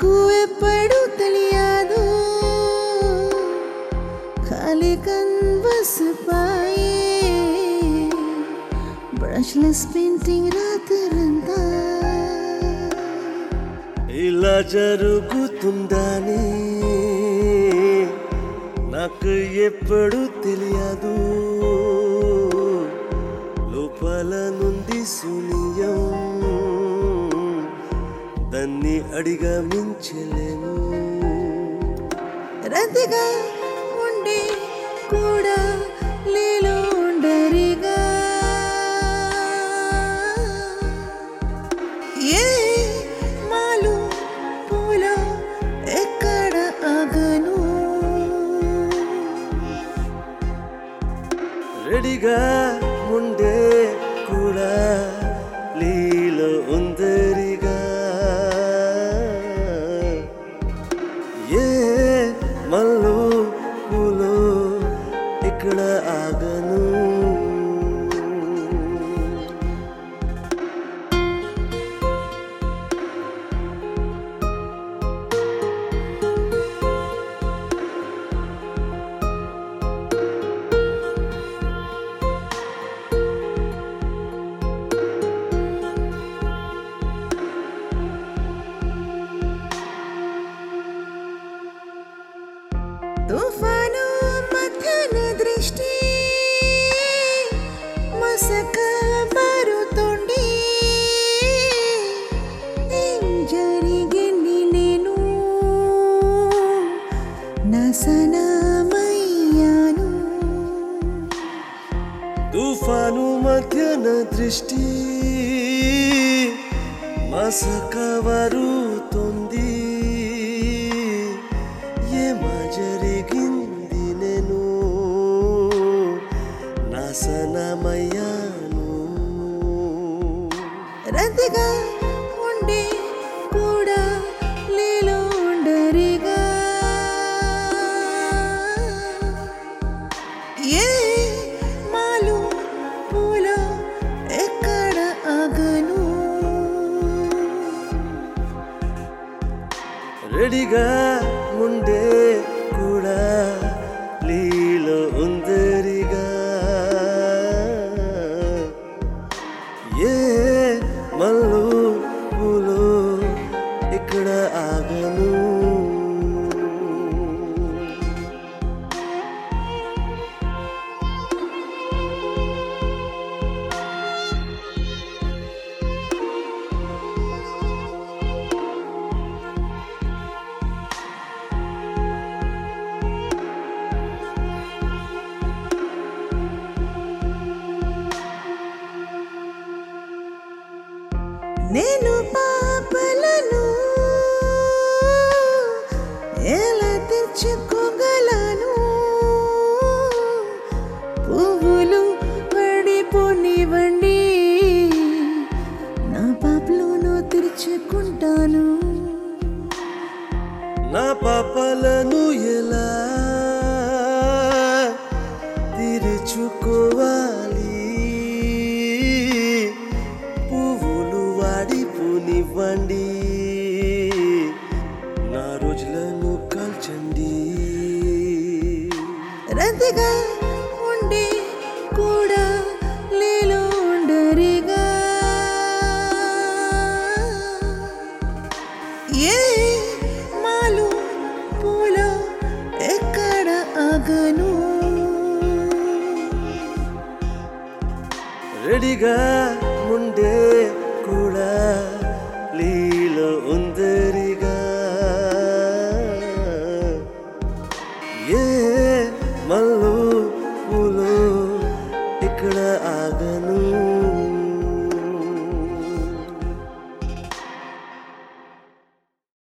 నాకు ఎప్పుడు తెలియదు ఖాళీ కన్వస్ పాయే బ్రష్లెస్ పెయింటింగ్ రాత్రంతా ఇలా జరుగుతుందని నాకు ఎప్పుడు తెలియదు లోపల నుండి శూన్యం దాన్ని అడిగమించలేను రతిగా ఉండే కూడా లేలో ఉండరిగా ఏ మాలు పూల ఎక్కడ ఆగను రెడీగా ఉండే కూడా లీలో ఉందరిగా ఏ మల్లు పూలు ఇక్కడ ఆగను తుఫాను మథన దృష్టి మసక బారుతోండి ఏం జరిగింది నేను నసనమయ్యాను తుఫాను మధ్యన దృష్టి మసక వరుతుంది ఏమ జరిగింది నేను నాశనమయ్యాను రతిగా ఉండే కూడా లేలో ఉండరిగా ఏ మాలు పూల ఎక్కడ ఆగను రెడీగా ఉండే కూడా లీలో ఉందరిగా ఏ మల్లు పూలు ఇక్కడ ఆగను నేను పాపలను ఎలా తెచ్చుకోగలను పువ్వులు పడిపోనివ్వండి నా పాపలను తెరుచుకుంటాను నా పాపలను ఎలా తీర్చుకోవాలి పువ్వులు వాడిపోనివ్వండి నా రోజులను కాల్చండి రతిగా ఉండే కూడా లేలో ఉండరిగా ఏ మాలు పూల ఎక్కడ ఆగను రెడీగా ఉండే కూడా